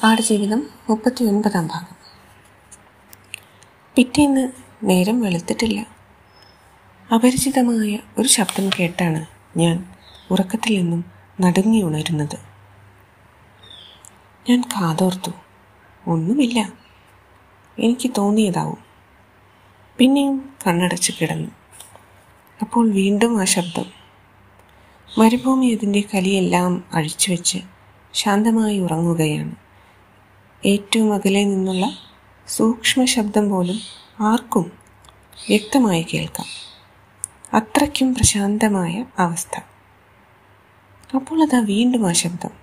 ആടുജീവിതം മുപ്പത്തി ഒൻപതാം ഭാഗം പിറ്റേന്ന് നേരം വെളുത്തിട്ടില്ല അപരിചിതമായ ഒരു ശബ്ദം കേട്ടാണ് ഞാൻ ഉറക്കത്തിൽ നിന്നും നടുങ്ങി ഉണരുന്നത് ഞാൻ കാതോർത്തു ഒന്നുമില്ല എനിക്ക് തോന്നിയതാവും പിന്നെയും കണ്ണടച്ച് കിടന്നു അപ്പോൾ വീണ്ടും ആ ശബ്ദം മരുഭൂമി അതിൻ്റെ കലിയെല്ലാം അഴിച്ചുവെച്ച് ശാന്തമായി ഉറങ്ങുകയാണ് ഏറ്റവും അകലെ നിന്നുള്ള സൂക്ഷ്മ ശബ്ദം പോലും ആർക്കും വ്യക്തമായി കേൾക്കാം അത്രയ്ക്കും പ്രശാന്തമായ അവസ്ഥ അപ്പോൾ അതാ വീണ്ടും ആ ശബ്ദം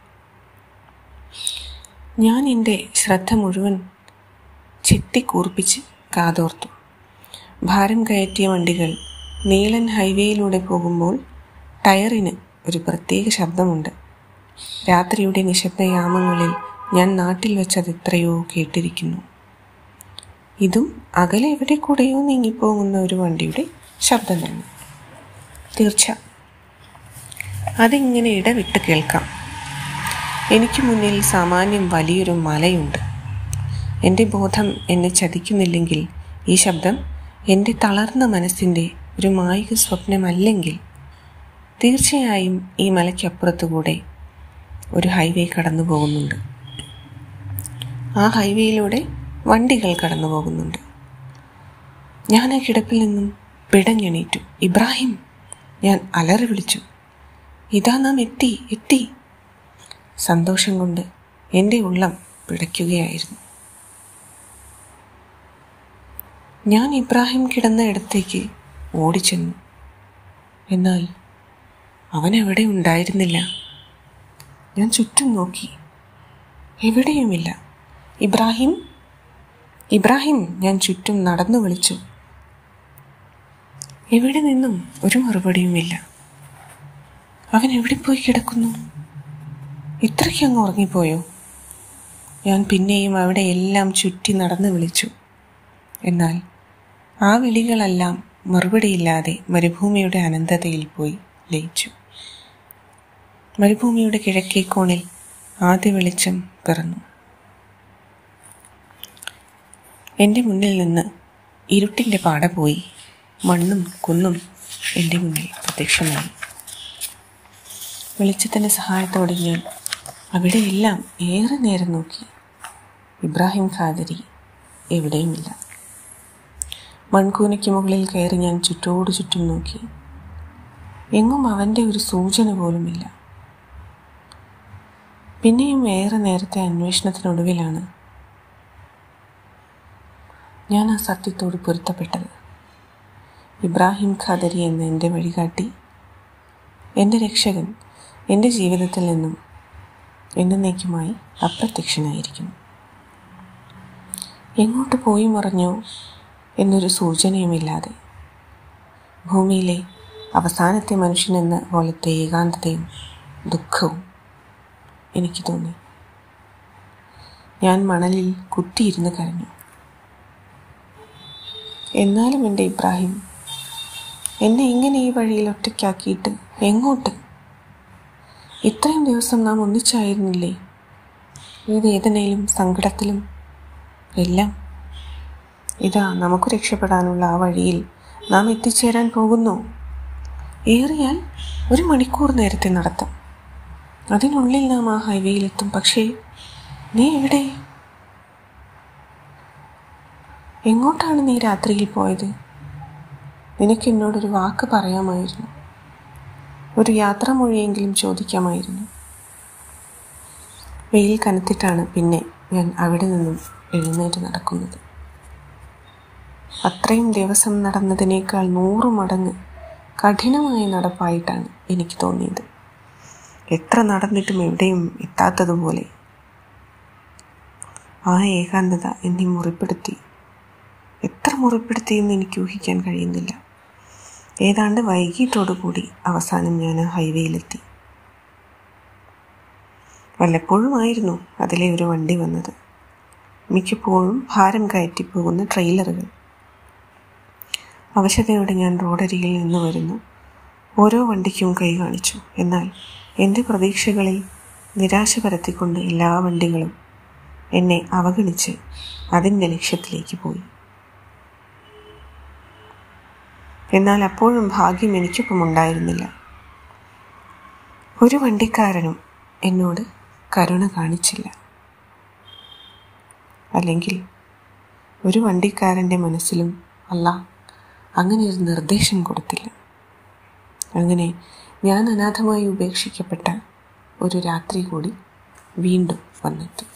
ഞാൻ എൻ്റെ ശ്രദ്ധ മുഴുവൻ ചെത്തിക്കൂർപ്പിച്ച് കാതോർത്തു ഭാരം കയറ്റിയ വണ്ടികൾ നീളൻ ഹൈവേയിലൂടെ പോകുമ്പോൾ ടയറിന് ഒരു പ്രത്യേക ശബ്ദമുണ്ട് രാത്രിയുടെ നിശബ്ദയാമങ്ങളിൽ ഞാൻ നാട്ടിൽ വെച്ചത് എത്രയോ കേട്ടിരിക്കുന്നു ഇതും അകലെ എവിടെ കൂടെയോ നീങ്ങിപ്പോകുന്ന ഒരു വണ്ടിയുടെ ശബ്ദം തന്നെ തീർച്ച അതിങ്ങനെ ഇടവിട്ട് കേൾക്കാം എനിക്ക് മുന്നിൽ സാമാന്യം വലിയൊരു മലയുണ്ട് എൻ്റെ ബോധം എന്നെ ചതിക്കുന്നില്ലെങ്കിൽ ഈ ശബ്ദം എൻ്റെ തളർന്ന മനസ്സിൻ്റെ ഒരു മായിക സ്വപ്നമല്ലെങ്കിൽ തീർച്ചയായും ഈ മലയ്ക്കപ്പുറത്തുകൂടെ ഒരു ഹൈവേ കടന്നു പോകുന്നുണ്ട് ആ ഹൈവേയിലൂടെ വണ്ടികൾ കടന്നു പോകുന്നുണ്ട് ഞാൻ ആ കിടപ്പിൽ നിന്നും പിടഞ്ഞെണീറ്റു ഇബ്രാഹിം ഞാൻ അലറി വിളിച്ചു ഇതാ നാം എത്തി എത്തി സന്തോഷം കൊണ്ട് എൻ്റെ ഉള്ളം പിടയ്ക്കുകയായിരുന്നു ഞാൻ ഇബ്രാഹിം കിടന്ന ഇടത്തേക്ക് ഓടിച്ചെന്നു എന്നാൽ അവൻ എവിടെ ഉണ്ടായിരുന്നില്ല ഞാൻ ചുറ്റും നോക്കി എവിടെയുമില്ല ഇബ്രാഹിം ഇബ്രാഹിം ഞാൻ ചുറ്റും നടന്നു വിളിച്ചു എവിടെ നിന്നും ഒരു മറുപടിയുമില്ല അവൻ എവിടെ പോയി കിടക്കുന്നു ഇത്രയ്ക്ക് അങ്ങ് ഉറങ്ങിപ്പോയോ ഞാൻ പിന്നെയും അവിടെ എല്ലാം ചുറ്റി നടന്നു വിളിച്ചു എന്നാൽ ആ വിളികളെല്ലാം മറുപടിയില്ലാതെ മരുഭൂമിയുടെ അനന്തതയിൽ പോയി ലയിച്ചു മരുഭൂമിയുടെ കിഴക്കേ കോണിൽ ആദ്യ വെളിച്ചം പിറന്നു എൻ്റെ മുന്നിൽ നിന്ന് ഇരുട്ടിൻ്റെ പാട പോയി മണ്ണും കുന്നും എൻ്റെ മുന്നിൽ പ്രത്യക്ഷമായി വെളിച്ചത്തിൻ്റെ സഹായത്തോടെ ഞാൻ അവിടെയെല്ലാം ഏറെ നേരം നോക്കി ഇബ്രാഹിം ഖാദരി എവിടെയുമില്ല മൺകൂനയ്ക്ക് മുകളിൽ കയറി ഞാൻ ചുറ്റോട് ചുറ്റും നോക്കി എങ്ങും അവൻ്റെ ഒരു സൂചന പോലുമില്ല പിന്നെയും ഏറെ നേരത്തെ അന്വേഷണത്തിനൊടുവിലാണ് ഞാൻ ആ സത്യത്തോട് പൊരുത്തപ്പെട്ടത് ഇബ്രാഹിം ഖാദരി എന്ന എൻ്റെ വഴികാട്ടി എൻ്റെ രക്ഷകൻ എൻ്റെ ജീവിതത്തിൽ നിന്നും എന്നേക്കുമായി അപ്രത്യക്ഷനായിരിക്കുന്നു എങ്ങോട്ട് പോയി മറഞ്ഞോ എന്നൊരു സൂചനയുമില്ലാതെ ഭൂമിയിലെ അവസാനത്തെ മനുഷ്യനെന്ന പോലത്തെ ഏകാന്തതയും ദുഃഖവും എനിക്ക് തോന്നി ഞാൻ മണലിൽ കുത്തിയിരുന്ന് കരഞ്ഞു എന്നാലും എൻ്റെ ഇബ്രാഹിം എന്നെ ഇങ്ങനെ ഈ വഴിയിൽ ഒറ്റയ്ക്കാക്കിയിട്ട് എങ്ങോട്ട് ഇത്രയും ദിവസം നാം ഒന്നിച്ചായിരുന്നില്ലേ ഈ വേദനയിലും സങ്കടത്തിലും എല്ലാം ഇതാ നമുക്ക് രക്ഷപ്പെടാനുള്ള ആ വഴിയിൽ നാം എത്തിച്ചേരാൻ പോകുന്നു ഏറിയാൽ ഒരു മണിക്കൂർ നേരത്തെ നടത്തം അതിനുള്ളിൽ നാം ആ ഹൈവേയിലെത്തും പക്ഷേ നീ എവിടെ എങ്ങോട്ടാണ് നീ രാത്രിയിൽ പോയത് നിനക്ക് എന്നോടൊരു വാക്ക് പറയാമായിരുന്നു ഒരു യാത്രാമൊഴിയെങ്കിലും ചോദിക്കാമായിരുന്നു വെയിൽ കനത്തിട്ടാണ് പിന്നെ ഞാൻ അവിടെ നിന്നും എഴുന്നേറ്റ് നടക്കുന്നത് അത്രയും ദിവസം നടന്നതിനേക്കാൾ നൂറ് മടങ്ങ് കഠിനമായ നടപ്പായിട്ടാണ് എനിക്ക് തോന്നിയത് എത്ര നടന്നിട്ടും എവിടെയും എത്താത്തതുപോലെ ആ ഏകാന്തത എന്നെ മുറിപ്പെടുത്തി എത്ര മുറിപ്പെടുത്തിയെന്ന് എനിക്ക് ഊഹിക്കാൻ കഴിയുന്നില്ല ഏതാണ്ട് വൈകിട്ടോടുകൂടി അവസാനം ഞാൻ ആ ഹൈവേയിലെത്തി വല്ലപ്പോഴുമായിരുന്നു അതിലെ ഒരു വണ്ടി വന്നത് മിക്കപ്പോഴും ഭാരം കയറ്റിപ്പോകുന്ന ട്രെയിലറുകൾ അവശതയോടെ ഞാൻ റോഡരികിൽ നിന്ന് വരുന്നു ഓരോ വണ്ടിക്കും കൈ കാണിച്ചു എന്നാൽ എൻ്റെ പ്രതീക്ഷകളിൽ നിരാശ പരത്തിക്കൊണ്ട് എല്ലാ വണ്ടികളും എന്നെ അവഗണിച്ച് അതിൻ്റെ ലക്ഷ്യത്തിലേക്ക് പോയി എന്നാൽ അപ്പോഴും ഭാഗ്യം എനിക്കൊപ്പം ഉണ്ടായിരുന്നില്ല ഒരു വണ്ടിക്കാരനും എന്നോട് കരുണ കാണിച്ചില്ല അല്ലെങ്കിൽ ഒരു വണ്ടിക്കാരൻ്റെ മനസ്സിലും അല്ല അങ്ങനെ ഒരു നിർദ്ദേശം കൊടുത്തില്ല അങ്ങനെ ഞാൻ അനാഥമായി ഉപേക്ഷിക്കപ്പെട്ട ഒരു രാത്രി കൂടി വീണ്ടും വന്നെത്തി